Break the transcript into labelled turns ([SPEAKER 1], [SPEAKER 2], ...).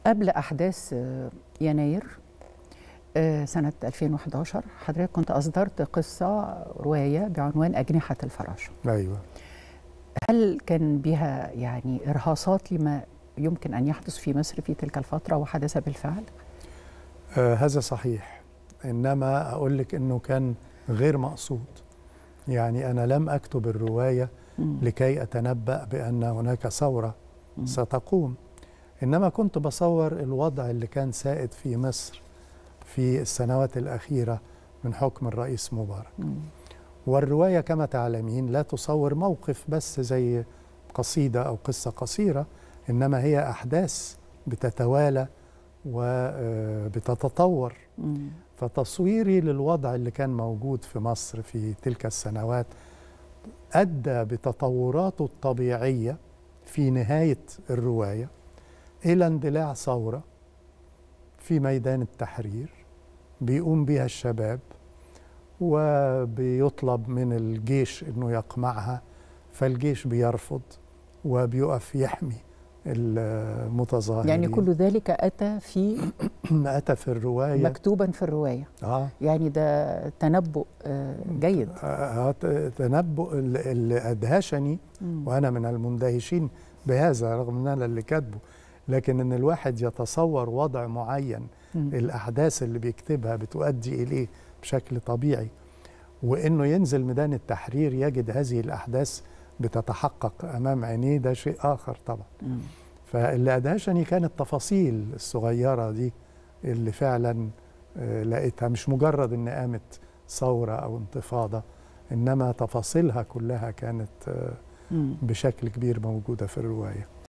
[SPEAKER 1] قبل أحداث يناير سنة 2011 حضرتك كنت أصدرت قصة رواية بعنوان أجنحة الفراشة
[SPEAKER 2] أيوة
[SPEAKER 1] هل كان بها يعني إرهاصات لما يمكن أن يحدث في مصر في تلك الفترة وحدث بالفعل؟
[SPEAKER 2] آه هذا صحيح إنما أقول لك أنه كان غير مقصود يعني أنا لم أكتب الرواية م. لكي أتنبأ بأن هناك ثورة م. ستقوم إنما كنت بصور الوضع اللي كان سائد في مصر في السنوات الأخيرة من حكم الرئيس مبارك م. والرواية كما تعلمين لا تصور موقف بس زي قصيدة أو قصة قصيرة إنما هي أحداث بتتوالى وبتتطور فتصويري للوضع اللي كان موجود في مصر في تلك السنوات أدى بتطوراته الطبيعية في نهاية الرواية إلى اندلاع ثورة في ميدان التحرير بيقوم بها الشباب وبيطلب من الجيش انه يقمعها فالجيش بيرفض وبيقف يحمي المتظاهرين
[SPEAKER 1] يعني كل ذلك اتى في
[SPEAKER 2] اتى في الروايه
[SPEAKER 1] مكتوبا في الروايه
[SPEAKER 2] اه
[SPEAKER 1] يعني ده تنبؤ جيد
[SPEAKER 2] آه تنبؤ اللي ادهشني مم. وانا من المندهشين بهذا رغم ان انا اللي كاتبه لكن ان الواحد يتصور وضع معين مم. الاحداث اللي بيكتبها بتؤدي اليه بشكل طبيعي وانه ينزل ميدان التحرير يجد هذه الاحداث بتتحقق امام عينيه ده شيء اخر طبعا مم. فاللي ادهشني كانت التفاصيل الصغيره دي اللي فعلا لقيتها مش مجرد ان قامت ثوره او انتفاضه انما تفاصيلها كلها كانت بشكل كبير موجوده في الروايه